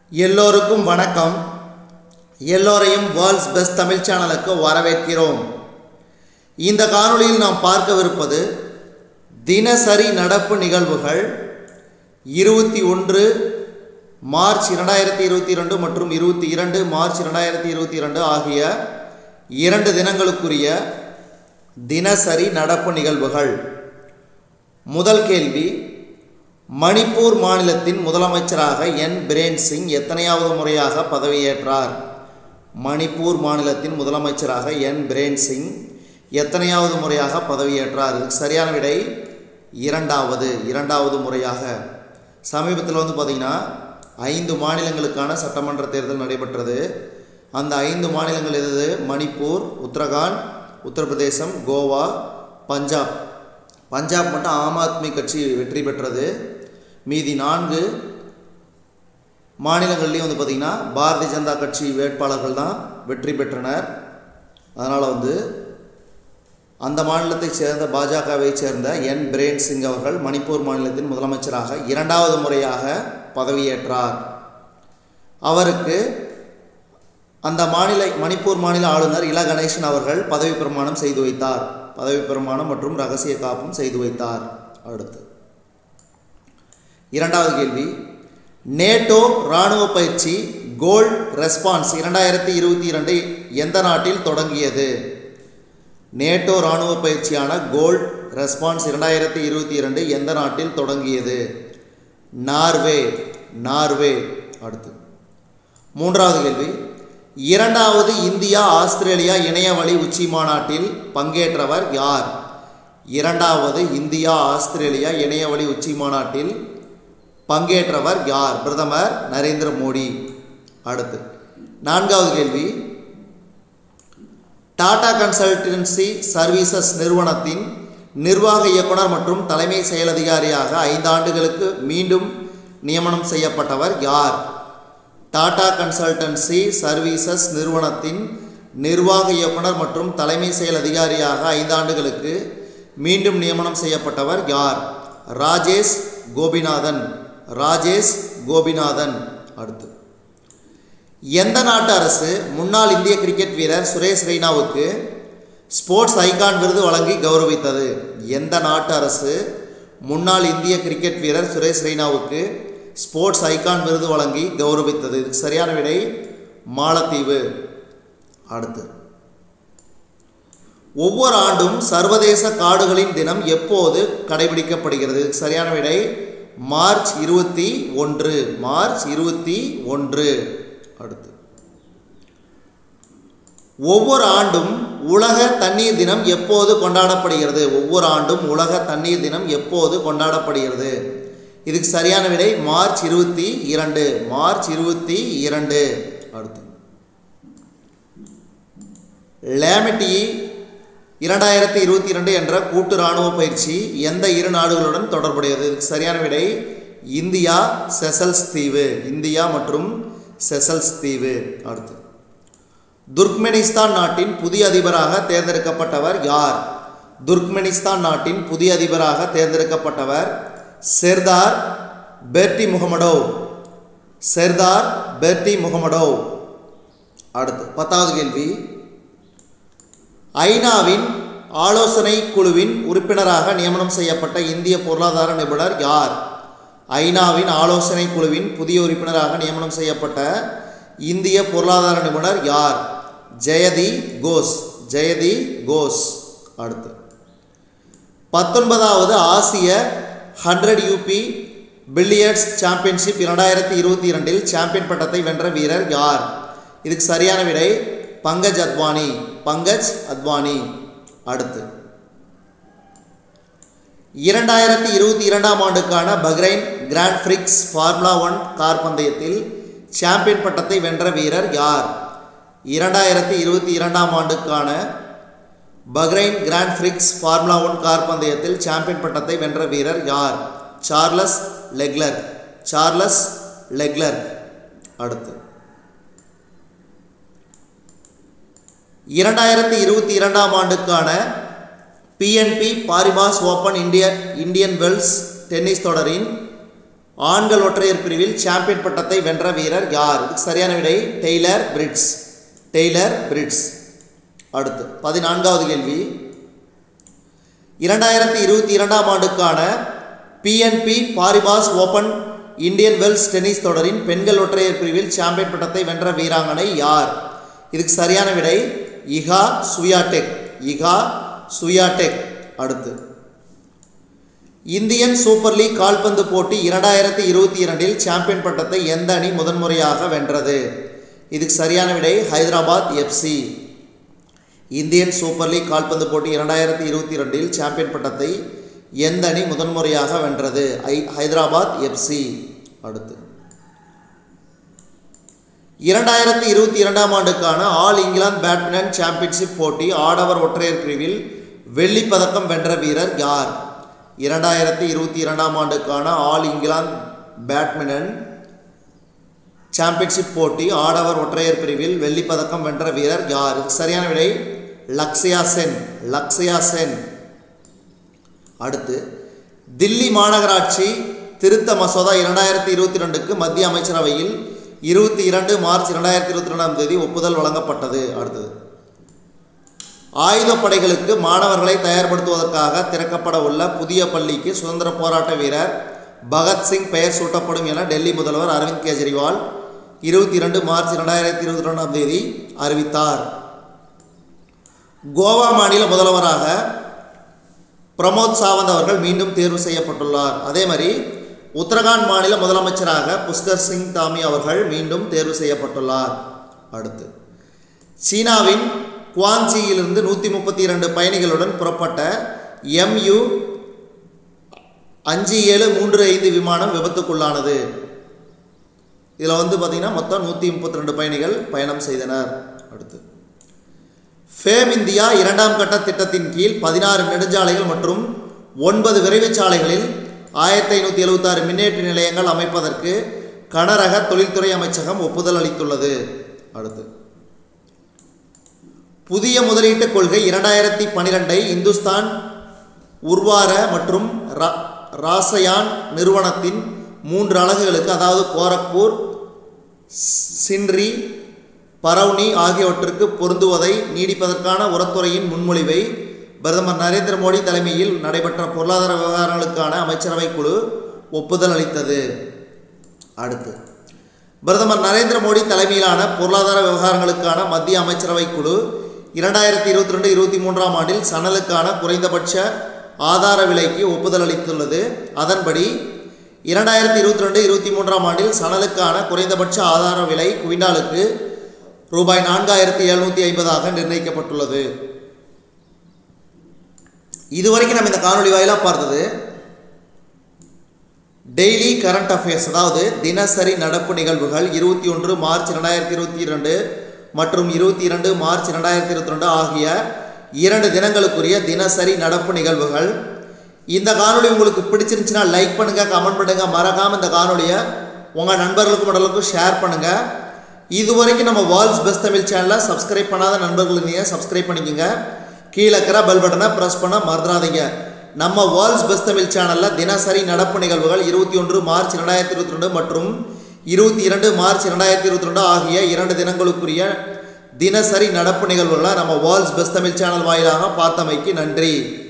எல்லோருக்கும் வணக்கம் எல்லோரையும் வேர்ல்ட்ஸ் பெஸ்ட் தமிழ் சேனலுக்கு வரவேற்கிறோம் இந்த காணொளியில் நாம் பார்க்கவிருப்பது தினசரி நடப்பு நிகழ்வுகள் இருபத்தி ஒன்று மார்ச் இரண்டாயிரத்தி இருபத்தி இரண்டு மற்றும் இருபத்தி இரண்டு மார்ச் இரண்டாயிரத்தி இருபத்தி இரண்டு ஆகிய இரண்டு தினங்களுக்குரிய தினசரி நடப்பு நிகழ்வுகள் முதல் கேள்வி மணிப்பூர் மாநிலத்தின் முதலமைச்சராக என் பிரேன் சிங் எத்தனையாவது முறையாக பதவியேற்றார் மணிப்பூர் மாநிலத்தின் முதலமைச்சராக என் பிரேன் சிங் எத்தனையாவது முறையாக பதவியேற்றார் இதுக்கு சரியான விடை இரண்டாவது இரண்டாவது முறையாக சமீபத்தில் வந்து பார்த்திங்கன்னா ஐந்து மாநிலங்களுக்கான சட்டமன்ற தேர்தல் நடைபெற்றது அந்த ஐந்து மாநிலங்கள் எது மணிப்பூர் உத்தரகாண்ட் உத்தரப்பிரதேசம் கோவா பஞ்சாப் பஞ்சாப் மட்டும் ஆம் ஆத்மி கட்சி வெற்றி பெற்றது மீதி நான்கு மாநிலங்கள்லேயும் வந்து பார்த்திங்கன்னா பாரதிய ஜனதா கட்சி வேட்பாளர்கள் தான் வெற்றி பெற்றனர் அதனால் வந்து அந்த மாநிலத்தைச் சேர்ந்த பாஜகவை சேர்ந்த என் பிரேன் சிங் அவர்கள் மணிப்பூர் மாநிலத்தின் முதலமைச்சராக இரண்டாவது முறையாக பதவியேற்றார் அவருக்கு அந்த மாநில மணிப்பூர் மாநில ஆளுநர் இல கணேசன் அவர்கள் பதவி பிரமாணம் செய்து வைத்தார் பதவி பிரமாணம் மற்றும் ரகசிய காப்பும் செய்து வைத்தார் அடுத்து இரண்டாவது கேள்வி நேட்டோ இராணுவ பயிற்சி கோல்ட் ரெஸ்பான்ஸ் இரண்டாயிரத்தி இருபத்தி இரண்டு எந்த நாட்டில் தொடங்கியது நேட்டோ இராணுவ பயிற்சியான கோல்ட் ரெஸ்பான்ஸ் இரண்டாயிரத்தி இருபத்தி இரண்டு எந்த நாட்டில் தொடங்கியது நார்வே நார்வே அடுத்து மூன்றாவது கேள்வி இரண்டாவது இந்தியா ஆஸ்திரேலியா இணையவழி உச்சி மாநாட்டில் பங்கேற்றவர் யார் இரண்டாவது இந்தியா ஆஸ்திரேலியா இணையவழி உச்சி மாநாட்டில் பங்கேற்றவர் யார் பிரதமர் நரேந்திர மோடி அடுத்து நான்காவது கேள்வி டாடா கன்சல்டன்சி சர்வீசஸ் நிறுவனத்தின் நிர்வாக இயக்குனர் மற்றும் தலைமை செயலதிகாரியாக ஐந்து ஆண்டுகளுக்கு மீண்டும் நியமனம் செய்யப்பட்டவர் யார் டாடா கன்சல்டன்சி சர்வீசஸ் நிறுவனத்தின் நிர்வாக இயக்குனர் மற்றும் தலைமை செயல் அதிகாரியாக ஐந்தாண்டுகளுக்கு மீண்டும் நியமனம் செய்யப்பட்டவர் யார் ராஜேஷ் கோபிநாதன் ராஜேஷ் கோபிநாதன் அடுத்து எந்த நாட்டு அரசு முன்னாள் இந்திய கிரிக்கெட் வீரர் சுரேஷ் ரெய்னாவுக்கு ஸ்போர்ட்ஸ் ஐகான் விருது வழங்கி கௌரவித்தது எந்த நாட்டு அரசு முன்னாள் இந்திய கிரிக்கெட் வீரர் சுரேஷ் ரெய்னாவுக்கு ஸ்போர்ட்ஸ் ஐகான் விருது வழங்கி கௌரவித்தது இதுக்கு சரியான விடை மாலத்தீவு அடுத்து ஒவ்வொரு ஆண்டும் சர்வதேச காடுகளின் தினம் எப்போது கடைபிடிக்கப்படுகிறது இதுக்கு சரியான விடை மார்ச் இருபத்தி ஒன்று மார்ச் இருபத்தி ஒன்று அடுத்து ஒவ்வொரு ஆண்டும் உலக தண்ணீர் தினம் எப்போது கொண்டாடப்படுகிறது ஒவ்வொரு ஆண்டும் உலக தண்ணீர் தினம் எப்போது கொண்டாடப்படுகிறது இதுக்கு சரியான விடை மார்ச் இருபத்தி இரண்டு மார்ச் இருபத்தி இரண்டு அடுத்து லேமிட்டி இரண்டாயிரத்தி இருபத்தி இரண்டு என்ற கூட்டு இராணுவ பயிற்சி எந்த இரு நாடுகளுடன் தொடர்புடையது இதுக்கு சரியான விடை இந்தியா செசல்ஸ் தீவு இந்தியா மற்றும் செசல்ஸ் தீவு அடுத்து துர்க்மெனிஸ்தான் நாட்டின் புதிய அதிபராக தேர்ந்தெடுக்கப்பட்டவர் யார் துர்க்மெனிஸ்தான் நாட்டின் புதிய அதிபராக தேர்ந்தெடுக்கப்பட்டவர் செர்தார் பெர்டி முகமடோவ் செர்தார் பெர்டி முகமடோவ் அடுத்து பத்தாவது கேள்வி ஐநாவின் ஆலோசனை குழுவின் உறுப்பினராக நியமனம் செய்யப்பட்ட இந்திய பொருளாதார நிபுணர் யார் ஐநாவின் ஆலோசனை குழுவின் புதிய உறுப்பினராக நியமனம் செய்யப்பட்ட இந்திய பொருளாதார நிபுணர் யார் ஜெயதி கோஸ் ஜெயதி கோஸ் அடுத்து பத்தொன்பதாவது ஆசிய ஹண்ட்ரட் யூபி பில்லியர்ட்ஸ் சாம்பியன்ஷிப் இரண்டாயிரத்தி இருபத்தி இரண்டில் சாம்பியன் பட்டத்தை வென்ற வீரர் யார் இதுக்கு சரியான விடை பங்கஜ் அத்வானி பங்கஜ் அத்வானி அடுத்து இரண்டாயிரத்தி இருபத்தி இரண்டாம் ஆண்டுக்கான Bahrain Grand Prix Formula One car பந்தயத்தில் சாம்பியன் பட்டத்தை வென்ற வீரர் யார் இரண்டாயிரத்தி இருபத்தி இரண்டாம் ஆண்டுக்கான Bahrain Grand Prix Formula One car பந்தயத்தில் சாம்பியன் பட்டத்தை வென்ற வீரர் யார் சார்லஸ் லெக்லர் சார்லஸ் லெக்லர் அடுத்து இரண்டாயிரத்தி இருபத்தி இரண்டாம் ஆண்டுக்கான பிஎன்பி பாரிமாஸ் ஓப்பன் இந்திய இந்தியன் வெல்ஸ் டென்னிஸ் தொடரின் ஆண்கள் ஒற்றையர் பிரிவில் சாம்பியன் பட்டத்தை வென்ற வீரர் யார் இதுக்கு சரியான விடை டெய்லர் பிரிட்ஸ் டெய்லர் பிரிட்ஸ் அடுத்து பதினான்காவது கேள்வி இரண்டாயிரத்தி இருபத்தி இரண்டாம் ஆண்டுக்கான BNP Paribas Open Indian Wells tennis தொடரின் பெண்கள் ஒற்றையர் பிரிவில் சாம்பியன் பட்டத்தை வென்ற வீராங்கனை யார் இதுக்கு சரியான விடை இகா சுயாடெக் இகா சுயாடெக் அடுத்து இந்தியன் சூப்பர் லீக் கால்பந்து போட்டி இரண்டாயிரத்தி இருபத்தி இரண்டில் சாம்பியன் பட்டத்தை எந்த அணி முதன்முறையாக வென்றது இதுக்கு சரியான விடை Hyderabad FC Indian Super League கால்பந்து போட்டி இரண்டாயிரத்தி இருபத்தி ரெண்டில் சாம்பியன் பட்டத்தை எந்த அணி முதன்முறையாக வென்றது ஐ ஹைதராபாத் எஃப்சி அடுத்து இரண்டாயிரத்தி இருபத்தி இரண்டாம் ஆண்டுக்கான ஆல் இங்கிலாந்து பேட்மிண்டன் சாம்பியன்ஷிப் போட்டி ஆடவர் ஒற்றையர் பிரிவில் வெள்ளிப் பதக்கம் வென்ற வீரர் யார் இரண்டாயிரத்தி இருபத்தி இரண்டாம் ஆண்டுக்கான ஆல் இங்கிலாந்து பேட்மிண்டன் சாம்பியன்ஷிப் போட்டி ஆடவர் ஒற்றையர் பிரிவில் வெள்ளிப் பதக்கம் வென்ற வீரர் யார் இதுக்கு சரியான விடை லக்ஸயா சென் லக்ஸயா சென் அடுத்து தில்லி மாநகராட்சி திருத்த மசோதா இரண்டாயிரத்தி இருபத்தி ரெண்டுக்கு மத்திய அமைச்சரவையில் இருபத்தி இரண்டு மார்ச் இரண்டாயிரத்தி இருபத்தி ரெண்டாம் தேதி ஒப்புதல் வழங்கப்பட்டது அடுத்தது ஆயுதப்படைகளுக்கு மாணவர்களை தயார்படுத்துவதற்காக திறக்கப்பட உள்ள புதிய பள்ளிக்கு சுதந்திர போராட்ட வீரர் பகத்சிங் பெயர் சூட்டப்படும் என டெல்லி முதல்வர் அரவிந்த் கெஜ்ரிவால் இருபத்தி இரண்டு மார்ச் இரண்டாயிரத்தி இருபத்தி ரெண்டாம் தேதி அறிவித்தார் கோவா மாநில முதல்வராக பிரமோத் சாவந்த் அவர்கள் மீண்டும் தேர்வு செய்யப்பட்டுள்ளார் அதே மாதிரி உத்தரகாண்ட் மாநில முதலமைச்சராக புஷ்கர் சிங் தாமி அவர்கள் மீண்டும் தேர்வு செய்யப்பட்டுள்ளார் அடுத்து சீனாவின் குவான்சியிலிருந்து நூற்றி முப்பத்தி இரண்டு பயணிகளுடன் புறப்பட்ட எம்யு அஞ்சு ஏழு மூன்று ஐந்து விமானம் விபத்துக்குள்ளானது இதில் வந்து பார்த்திங்கன்னா மொத்தம் நூற்றி முப்பத்தி ரெண்டு பயணிகள் பயணம் செய்தனர் அடுத்து ஃபேம் இந்தியா இரண்டாம் கட்ட திட்டத்தின் கீழ் பதினாறு நெடுஞ்சாலைகள் மற்றும் ஒன்பது விரைவுச் சாலைகளில் ஆயிரத்தி ஐநூற்றி எழுபத்தாறு மின்னேற்ற நிலையங்கள் அமைப்பதற்கு கனரக தொழில்துறை அமைச்சகம் ஒப்புதல் அளித்துள்ளது அடுத்து புதிய முதலீட்டுக் கொள்கை இரண்டாயிரத்தி பன்னிரெண்டை இந்துஸ்தான் உர்வார மற்றும் ரா- ராசயான் நிறுவனத்தின் மூன்று அலகுகளுக்கு அதாவது கோரக்பூர் சின்ரி பரௌனி ஆகியவற்றுக்கு பொருந்துவதை நீடிப்பதற்கான உரத்துறையின் முன்மொழிவை பிரதமர் நரேந்திர மோடி தலைமையில் நடைபெற்ற பொருளாதார விவகாரங்களுக்கான அமைச்சரவை குழு ஒப்புதல் அளித்தது அடுத்து பிரதமர் நரேந்திர மோடி தலைமையிலான பொருளாதார விவகாரங்களுக்கான மத்திய அமைச்சரவை குழு இரண்டாயிரத்தி இருபத்தி ரெண்டு இருபத்தி மூன்றாம் ஆண்டில் சணலுக்கான குறைந்தபட்ச ஆதார விலைக்கு ஒப்புதல் அளித்துள்ளது அதன்படி இரண்டாயிரத்தி இருபத்தி ரெண்டு இருபத்தி மூன்றாம் ஆண்டில் சணலுக்கான குறைந்தபட்ச ஆதார விலை குவிண்டாலுக்கு ரூபாய் நான்காயிரத்தி எழுநூற்றி ஐம்பதாக நிர்ணயிக்கப்பட்டுள்ளது இதுவரைக்கும் நம்ம இந்த காணொளி வாயிலாக பார்த்தது டெய்லி கரண்ட் அஃபேர்ஸ் அதாவது தினசரி நடப்பு நிகழ்வுகள் இருபத்தி ஒன்று மார்ச் ரெண்டாயிரத்தி இருபத்தி இரண்டு மற்றும் இருபத்தி இரண்டு மார்ச் ரெண்டாயிரத்தி இருபத்தி ரெண்டு ஆகிய இரண்டு தினங்களுக்குரிய தினசரி நடப்பு நிகழ்வுகள் இந்த காணொளி உங்களுக்கு பிடிச்சிருந்துச்சுன்னா லைக் பண்ணுங்கள் கமெண்ட் பண்ணுங்கள் மறக்காமல் இந்த காணொளியை உங்கள் நண்பர்களுக்கும் மடலுக்கும் ஷேர் பண்ணுங்கள் இதுவரைக்கும் நம்ம வால்ஸ் பெஸ்ட் தமிழ் சேனலை சப்ஸ்கிரைப் பண்ணாத நண்பர்கள் இருந்தீங்க சப்ஸ்கிரைப் பண்ணிக்கோங்க கீழே இருக்கிற பெல் பட்டனை ப்ரெஸ் பண்ண மறந்துடாதீங்க நம்ம வேர்ல்ட்ஸ் பெஸ்ட் தமிழ் சேனலில் தினசரி நடப்பு நிகழ்வுகள் இருபத்தி ஒன்று மார்ச் ரெண்டாயிரத்தி இருபத்தி ரெண்டு மற்றும் இருபத்தி இரண்டு மார்ச் ரெண்டாயிரத்தி இருபத்தி ரெண்டு ஆகிய இரண்டு தினங்களுக்குரிய தினசரி நடப்பு நிகழ்வுகளை நம்ம வேர்ல்ட்ஸ் பெஸ்ட் தமிழ் சேனல் வாயிலாக பார்த்தமைக்கு நன்றி